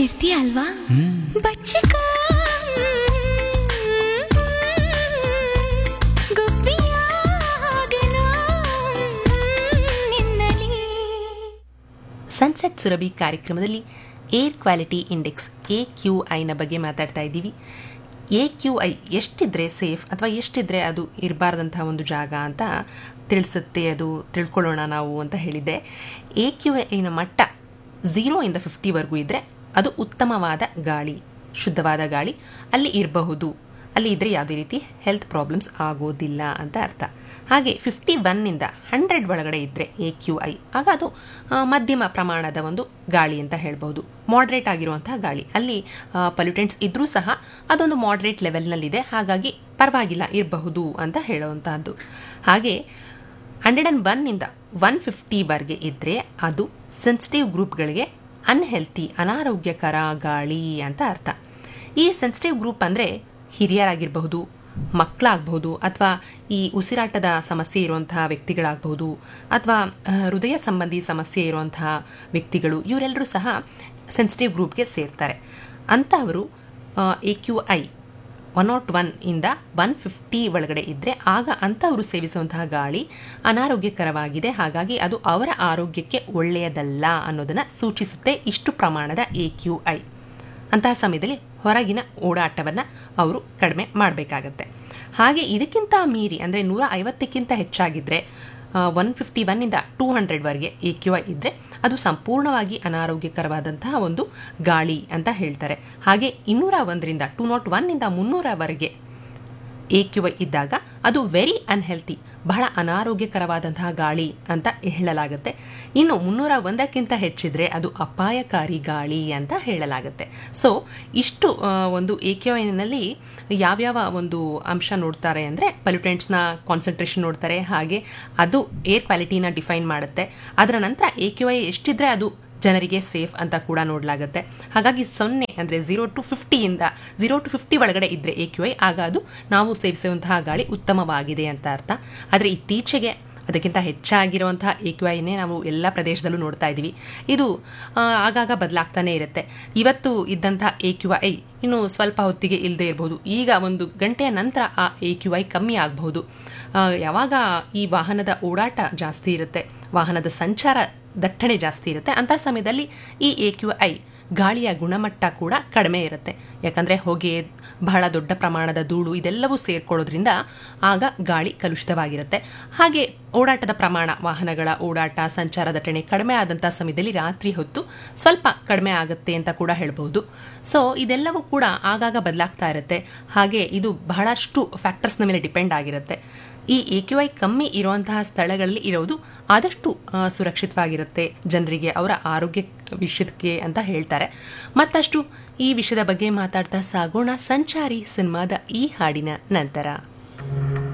ಸೇರ್ತೀಯ ಅಲ್ವಾ ಬಚ್ಚಕ ಸನ್ಸೆಟ್ ಸುರಭಿ ಕಾರ್ಯಕ್ರಮದಲ್ಲಿ air quality index A Q ಐನ ಬಗ್ಗೆ ಮಾತಾಡ್ತಾ ಇದ್ದೀವಿ ಎ ಕ್ಯೂ ಐ ಎಷ್ಟಿದ್ರೆ ಸೇಫ್ ಅಥವಾ ಎಷ್ಟಿದ್ರೆ ಅದು ಇರಬಾರ್ದಂತಹ ಒಂದು ಜಾಗ ಅಂತ ತಿಳಿಸುತ್ತೆ ಅದು ತಿಳ್ಕೊಳ್ಳೋಣ ನಾವು ಅಂತ ಹೇಳಿದ್ದೆ ಎ ಕ್ಯೂ ಐನ ಮಟ್ಟ ಝೀರೋ ಇಂದ ಫಿಫ್ಟಿವರೆಗೂ ಇದ್ದರೆ ಅದು ಉತ್ತಮವಾದ ಗಾಳಿ ಶುದ್ಧವಾದ ಗಾಳಿ ಅಲ್ಲಿ ಇರಬಹುದು ಅಲ್ಲಿ ಇದ್ದರೆ ಯಾವುದೇ ರೀತಿ ಹೆಲ್ತ್ ಪ್ರಾಬ್ಲಮ್ಸ್ ಆಗೋದಿಲ್ಲ ಅಂತ ಅರ್ಥ ಹಾಗೆ ಫಿಫ್ಟಿ ಒನ್ನಿಂದ ಹಂಡ್ರೆಡ್ ಒಳಗಡೆ ಇದ್ದರೆ ಎ ಕ್ಯೂ ಐ ಆಗ ಅದು ಆ, ಮಧ್ಯಮ ಪ್ರಮಾಣದ ಒಂದು ಗಾಳಿ ಅಂತ ಹೇಳ್ಬೋದು ಮಾಡ್ರೇಟ್ ಆಗಿರುವಂತಹ ಗಾಳಿ ಅಲ್ಲಿ ಪೊಲ್ಯೂಟೆಂಟ್ಸ್ ಇದ್ರೂ ಸಹ ಅದೊಂದು ಮಾಡ್ರೇಟ್ ಲೆವೆಲ್ನಲ್ಲಿದೆ ಹಾಗಾಗಿ ಪರವಾಗಿಲ್ಲ ಇರಬಹುದು ಅಂತ ಹೇಳುವಂತಹದ್ದು ಹಾಗೆ ಹಂಡ್ರೆಡ್ ಆ್ಯಂಡ್ ಒನ್ನಿಂದ ಒನ್ ಫಿಫ್ಟಿವರೆಗೆ ಇದ್ದರೆ ಅದು ಸೆನ್ಸಿಟಿವ್ ಗ್ರೂಪ್ಗಳಿಗೆ ಅನ್ಹೆಲ್ತಿ ಅನಾರೋಗ್ಯಕರ ಗಾಳಿ ಅಂತ ಅರ್ಥ ಈ ಸೆನ್ಸಿಟಿವ್ ಗ್ರೂಪ್ ಅಂದರೆ ಹಿರಿಯರಾಗಿರಬಹುದು ಮಕ್ಕಳಾಗಬಹುದು ಅಥವಾ ಈ ಉಸಿರಾಟದ ಸಮಸ್ಯೆ ಇರುವಂತಹ ವ್ಯಕ್ತಿಗಳಾಗಬಹುದು ಅಥವಾ ಆ, ಹೃದಯ ಸಂಬಂಧಿ ಸಮಸ್ಯೆ ಇರುವಂತಹ ವ್ಯಕ್ತಿಗಳು ಇವರೆಲ್ಲರೂ ಸಹ ಸೆನ್ಸಿಟಿವ್ ಗ್ರೂಪ್ಗೆ ಸೇರ್ತಾರೆ ಅಂಥವರು A Q I one not one ಇಂದ ಒನ್ ಫಿಫ್ಟಿ ಒಳಗಡೆ ಇದ್ದರೆ ಆಗ ಅಂಥವರು ಸೇವಿಸುವಂತಹ ಗಾಳಿ ಅನಾರೋಗ್ಯಕರವಾಗಿದೆ ಹಾಗಾಗಿ ಅದು ಅವರ ಆರೋಗ್ಯಕ್ಕೆ ಒಳ್ಳೆಯದಲ್ಲ ಅನ್ನೋದನ್ನು ಸೂಚಿಸುತ್ತೆ ಇಷ್ಟು ಪ್ರಮಾಣದ ಎ ಕ್ಯೂ ಐ ಅಂತಹ ಸಮಯದಲ್ಲಿ ಹೊರಗಿನ ಓಡಾಟವನ್ನು ಅವರು ಕಡಿಮೆ ಮಾಡಬೇಕಾಗತ್ತೆ ಹಾಗೆ ಇದಕ್ಕಿಂತ ಮೀರಿ ಅಂದರೆ ನೂರ ಐವತ್ತಕ್ಕಿಂತ ಹೆಚ್ಚಾಗಿದ್ದರೆ ಒನ್ ಫಿಫ್ಟಿ ಒನ್ನಿಂದ ಟೂ ಹಂಡ್ರೆಡ್ವರೆಗೆ ಎ ಕ್ಯೂ ಐ ಇದ್ದರೆ ಅದು ಸಂಪೂರ್ಣವಾಗಿ ಅನಾರೋಗ್ಯಕರವಾದಂತಹ ಒಂದು ಗಾಳಿ ಅಂತ ಹೇಳ್ತಾರೆ ಹಾಗೆ ಇನ್ನೂರ ಒಂದರಿಂದ ಟೂ ನಾಟ್ ಒನ್ನಿಂದ ಮುನ್ನೂರವರೆಗೆ ಎ ಕ್ಯೂ ಐ ಇದ್ದಾಗ ಅದು ವೆರಿ ಅನ್ಹೆಲ್ತಿ ಬಹಳ ಅನಾರೋಗ್ಯಕರವಾದಂತಹ ಗಾಳಿ ಅಂತ ಹೇಳಲಾಗುತ್ತೆ ಇನ್ನು ಮುನ್ನೂರ ಒಂದಕ್ಕಿಂತ ಹೆಚ್ಚಿದ್ರೆ ಅದು ಅಪಾಯಕಾರಿ ಗಾಳಿ ಅಂತ ಹೇಳಲಾಗುತ್ತೆ ಸೊ ಇಷ್ಟು ಆ, ಒಂದು ಎ ಕ್ಯೂ ಐನಲ್ಲಿ ಯಾವ್ಯಾವ ಒಂದು ಅಂಶ ನೋಡ್ತಾರೆ ಅಂದರೆ ಪಲ್ಯೂಟೆಂಟ್ಸ್ನ ಕಾನ್ಸಂಟ್ರೇಷನ್ ನೋಡ್ತಾರೆ ಹಾಗೆ ಅದು ಏರ್ ಕ್ವಾಲಿಟಿನ ಡಿಫೈನ್ ಮಾಡುತ್ತೆ ಅದರ ನಂತರ ಎ ಕ್ಯೂ ಐ ಎಷ್ಟಿದ್ರೆ ಅದು ಜನರಿಗೆ ಸೇಫ್ ಅಂತ ಕೂಡ ನೋಡಲಾಗುತ್ತೆ ಹಾಗಾಗಿ ಸೊನ್ನೆ ಅಂದರೆ ಝೀರೋ ಟು ಫಿಫ್ಟಿಯಿಂದ ಝೀರೋ ಟು ಫಿಫ್ಟಿ ಒಳಗಡೆ ಇದ್ದರೆ ಎ ಕ್ಯೂ ಐ ಆಗ ಅದು ನಾವು ಸೇವಿಸುವಂತಹ ಗಾಳಿ ಉತ್ತಮವಾಗಿದೆ ಅಂತ ಅರ್ಥ ಆದರೆ ಇತ್ತೀಚೆಗೆ ಅದಕ್ಕಿಂತ ಹೆಚ್ಚಾಗಿರುವಂತಹ ಎ ಕ್ಯೂ ಐನೇ ನಾವು ಎಲ್ಲ ಪ್ರದೇಶದಲ್ಲೂ ನೋಡ್ತಾ ಇದ್ದೀವಿ ಇದು ಆ, ಆಗಾಗ ಬದಲಾಗ್ತಾನೆ ಇರುತ್ತೆ ಇವತ್ತು ಇದ್ದಂತಹ ಎ ಕ್ಯೂ ಐ ಇನ್ನು ಸ್ವಲ್ಪ ಹೊತ್ತಿಗೆ ಇಲ್ಲದೆ ಇರಬಹುದು ಈಗ ಒಂದು ಗಂಟೆಯ ನಂತರ ಆ ಎ ಕ್ಯೂ ಐ ಕಮ್ಮಿ ಆಗಬಹುದು ಯಾವಾಗ ಈ ವಾಹನದ ಓಡಾಟ ಜಾಸ್ತಿ ಇರುತ್ತೆ ವಾಹನದ ಸಂಚಾರ ದಟ್ಟಣೆ ಜಾಸ್ತಿ ಇರುತ್ತೆ ಅಂಥ ಸಮಯದಲ್ಲಿ ಈ ಎ ಕ್ಯೂ ಐ ಗಾಳಿಯ ಗುಣಮಟ್ಟ ಕೂಡ ಕಡಿಮೆ ಇರುತ್ತೆ ಯಾಕಂದರೆ ಹೊಗೆ ಬಹಳ ದೊಡ್ಡ ಪ್ರಮಾಣದ ಧೂಳು ಇದೆಲ್ಲವೂ ಸೇರ್ಕೊಳ್ಳೋದ್ರಿಂದ ಆಗ ಗಾಳಿ ಕಲುಷಿತವಾಗಿರುತ್ತೆ ಹಾಗೆ ಓಡಾಟದ ಪ್ರಮಾಣ ವಾಹನಗಳ ಓಡಾಟ ಸಂಚಾರ ದಟ್ಟಣೆ ಕಡಿಮೆ ಆದಂಥ ಸಮಯದಲ್ಲಿ ರಾತ್ರಿ ಹೊತ್ತು ಸ್ವಲ್ಪ ಕಡಿಮೆ ಆಗುತ್ತೆ ಅಂತ ಕೂಡ ಹೇಳ್ಬೋದು ಸೊ ಇದೆಲ್ಲವೂ ಕೂಡ ಆಗಾಗ ಬದಲಾಗ್ತಾ ಇರುತ್ತೆ ಹಾಗೆ ಇದು ಬಹಳಷ್ಟು ಫ್ಯಾಕ್ಟರ್ಸ್ನ ಮೇಲೆ ಡಿಪೆಂಡ್ ಆಗಿರುತ್ತೆ ಈ ಎ ಕ್ಯೂ ಐ ಕಮ್ಮಿ ಇರುವಂತಹ ಸ್ಥಳಗಳಲ್ಲಿ ಇರೋದು ಆದಷ್ಟು ಆ, ಸುರಕ್ಷಿತವಾಗಿರುತ್ತೆ ಜನರಿಗೆ ಅವರ ಆರೋಗ್ಯ ವಿಷಯಕ್ಕೆ ಅಂತ ಹೇಳ್ತಾರೆ ಮತ್ತಷ್ಟು ಈ ವಿಷಯದ ಬಗ್ಗೆ ಮಾತಾಡ್ತಾ ಸಾಗೋಣ ಸಂಚಾರಿ ಸಿನಿಮಾದ ಈ ಹಾಡಿನ ನಂತರ